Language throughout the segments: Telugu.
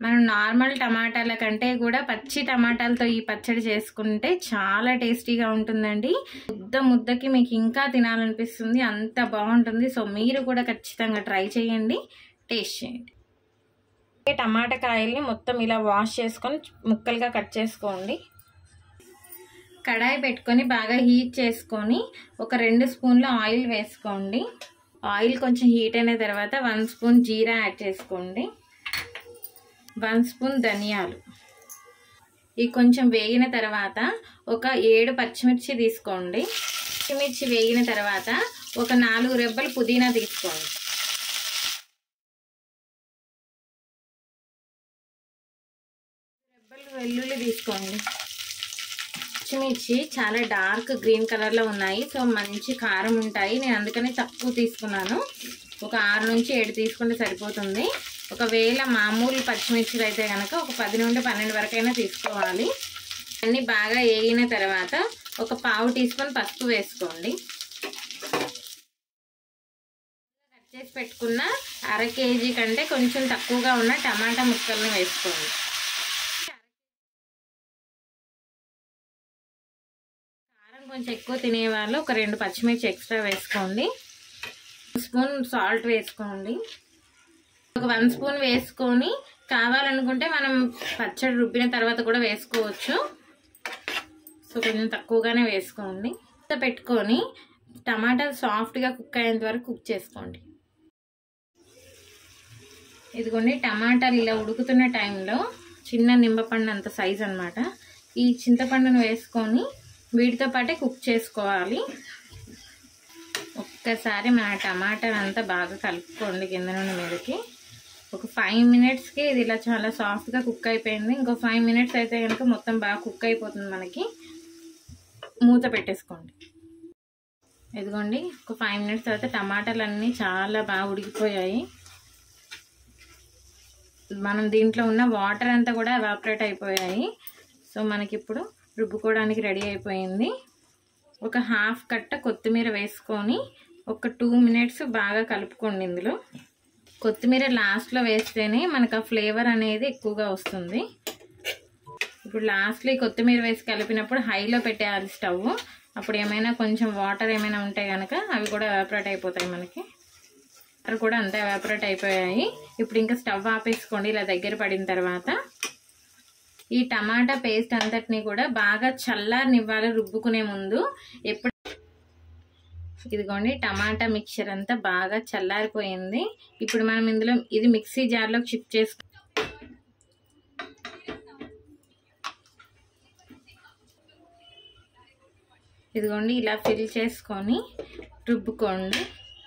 మనం నార్మల్ టమాటాల కంటే కూడా పచ్చి టమాటాలతో ఈ పచ్చడి చేసుకుంటే చాలా టేస్టీగా ఉంటుందండి ముద్ద ముద్దకి మీకు ఇంకా తినాలనిపిస్తుంది అంత బాగుంటుంది సో మీరు కూడా ఖచ్చితంగా ట్రై చేయండి టేస్ట్ చేయండి టమాటా కాయల్ని మొత్తం ఇలా వాష్ చేసుకొని ముక్కలుగా కట్ చేసుకోండి కడాయి పెట్టుకొని బాగా హీట్ చేసుకొని ఒక రెండు స్పూన్ల ఆయిల్ వేసుకోండి ఆయిల్ కొంచెం హీట్ అయిన తర్వాత వన్ స్పూన్ జీరా యాడ్ చేసుకోండి వన్ స్పూన్ ధనియాలు ఇవి కొంచెం వేగిన తర్వాత ఒక ఏడు పచ్చిమిర్చి తీసుకోండి పచ్చిమిర్చి వేగిన తర్వాత ఒక నాలుగు రెబ్బలు పుదీనా తీసుకోండి రెబ్బలు వెల్లుల్లి తీసుకోండి పచ్చిమిర్చి చాలా డార్క్ గ్రీన్ కలర్లో ఉన్నాయి సో మంచి కారం ఉంటాయి నేను అందుకని తక్కువ తీసుకున్నాను ఒక ఆరు నుంచి ఏడు తీసుకుంటే సరిపోతుంది ఒకవేళ మామూలు పచ్చిమిర్చిలు అయితే కనుక ఒక పది నుండి పన్నెండు వరకైనా తీసుకోవాలి అన్నీ బాగా వేగిన తర్వాత ఒక పావు టీ స్పూన్ పసుపు వేసుకోండి కట్ చేసి పెట్టుకున్న అర కేజీ కంటే కొంచెం తక్కువగా ఉన్న టమాటా ముక్కలను వేసుకోండి కారం కొంచెం ఎక్కువ తినేవాళ్ళు ఒక రెండు పచ్చిమిర్చి ఎక్స్ట్రా వేసుకోండి స్పూన్ సాల్ట్ వేసుకోండి ఒక వన్ స్పూన్ వేసుకొని కావాలనుకుంటే మనం పచ్చడి రుబ్బిన తర్వాత కూడా వేసుకోవచ్చు సో కొంచెం తక్కువగానే వేసుకోండి పెట్టుకొని టమాటాలు సాఫ్ట్గా కుక్ అయ్యేంత వరకు కుక్ చేసుకోండి ఇదిగోండి టమాటాలు ఇలా ఉడుకుతున్న టైంలో చిన్న నింబపండు అంత సైజ్ అనమాట ఈ చింతపండును వేసుకొని వీటితో పాటే కుక్ చేసుకోవాలి ఒక్కసారి మన టమాటా అంతా బాగా కలుపుకోండి కింద నుండి మీదకి ఒక ఫైవ్ మినిట్స్కి ఇది ఇలా చాలా సాఫ్ట్గా కుక్ అయిపోయింది ఇంకో ఫైవ్ మినిట్స్ అయితే కనుక మొత్తం బాగా కుక్ అయిపోతుంది మనకి మూత పెట్టేసుకోండి ఇదిగోండి ఒక ఫైవ్ మినిట్స్ తర్వాత టమాటాలు అన్నీ చాలా బాగా ఉడికిపోయాయి మనం దీంట్లో ఉన్న వాటర్ అంతా కూడా ఎవాపరేట్ అయిపోయాయి సో మనకి ఇప్పుడు రుబ్బుకోవడానికి రెడీ అయిపోయింది ఒక హాఫ్ కట్ట కొత్తిమీర వేసుకొని ఒక టూ మినిట్స్ బాగా కలుపుకోండి ఇందులో కొత్తిమీర లాస్ట్లో వేస్తేనే మనకు ఆ ఫ్లేవర్ అనేది ఎక్కువగా వస్తుంది ఇప్పుడు లాస్ట్లో ఈ కొత్తిమీర వేసి కలిపినప్పుడు హైలో పెట్టేయాలి స్టవ్ అప్పుడు ఏమైనా కొంచెం వాటర్ ఏమైనా ఉంటే కనుక అవి కూడా ఎవాపరేట్ అయిపోతాయి మనకి వాటర్ కూడా అంతా ఎవాపరేట్ అయిపోయాయి ఇప్పుడు ఇంకా స్టవ్ ఆపేసుకోండి ఇలా దగ్గర పడిన తర్వాత ఈ టమాటా పేస్ట్ అంతటిని కూడా బాగా చల్లారనివ్వాలి రుబ్బుకునే ముందు ఎప్పుడు ఇదిగోండి టమాటా మిక్చర్ అంతా బాగా చల్లారిపోయింది ఇప్పుడు మనం ఇందులో ఇది మిక్సీ జార్లోకి షిఫ్ట్ చేసుకో ఇదిగోండి ఇలా ఫిల్ చేసుకొని రుబ్బుకోండి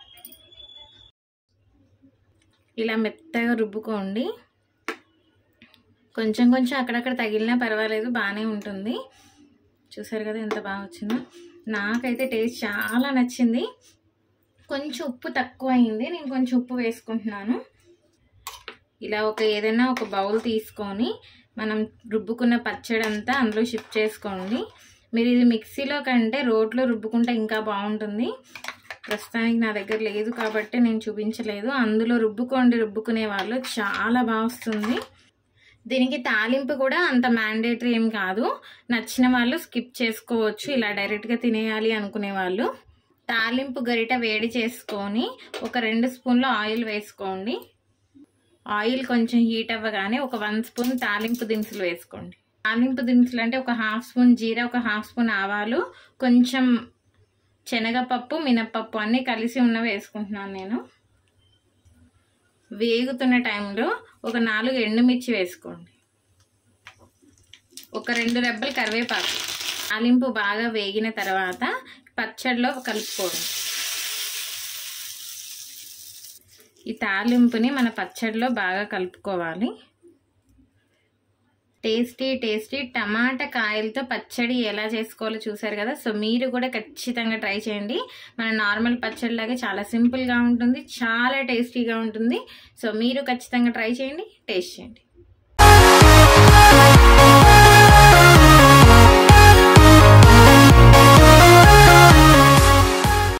ఇలా మెత్తగా రుబ్బుకోండి కొంచెం కొంచెం అక్కడక్కడ తగిలినా పర్వాలేదు బాగానే ఉంటుంది చూసారు కదా ఎంత బాగా వచ్చిందో నాకైతే టేస్ట్ చాలా నచ్చింది కొంచెం ఉప్పు తక్కువ అయింది నేను కొంచెం ఉప్పు వేసుకుంటున్నాను ఇలా ఒక ఏదైనా ఒక బౌల్ తీసుకొని మనం రుబ్బుకున్న పచ్చడి అంతా అందులో షిఫ్ట్ చేసుకోండి మీరు ఇది మిక్సీలో కంటే రోట్లో రుబ్బుకుంటే ఇంకా బాగుంటుంది ప్రస్తుతానికి నా దగ్గర లేదు కాబట్టి నేను చూపించలేదు అందులో రుబ్బుకోండి రుబ్బుకునే వాళ్ళు చాలా బాగా వస్తుంది దీనికి తాలింపు కూడా అంత మ్యాండేటరీ ఏం కాదు నచ్చిన వాళ్ళు స్కిప్ చేసుకోవచ్చు ఇలా డైరెక్ట్గా తినేయాలి అనుకునే వాళ్ళు తాలింపు గరిట వేడి చేసుకొని ఒక రెండు స్పూన్ల ఆయిల్ వేసుకోండి ఆయిల్ కొంచెం హీట్ అవ్వగానే ఒక వన్ స్పూన్ తాలింపు దినుసులు వేసుకోండి తాలింపు దినుసులు అంటే ఒక హాఫ్ స్పూన్ జీరా ఒక హాఫ్ స్పూన్ ఆవాలు కొంచెం శనగపప్పు మినప్పప్పు అన్నీ కలిసి ఉన్నవి వేసుకుంటున్నాను నేను వేగుతున్న టైంలో ఒక నాలుగు ఎండుమిర్చి వేసుకోండి ఒక రెండు రెబ్బలు కరివేపాకు తాలింపు బాగా వేగిన తర్వాత పచ్చడిలో కలుపుకోండి ఈ తాలింపుని మన పచ్చడిలో బాగా కలుపుకోవాలి టేస్టీ టేస్టీ టమాటా కాయలతో పచ్చడి ఎలా చేసుకోవాలో చూసారు కదా సో మీరు కూడా ఖచ్చితంగా ట్రై చేయండి మన నార్మల్ పచ్చడి లాగా చాలా సింపుల్గా ఉంటుంది చాలా టేస్టీగా ఉంటుంది సో మీరు ఖచ్చితంగా ట్రై చేయండి టేస్ట్ చేయండి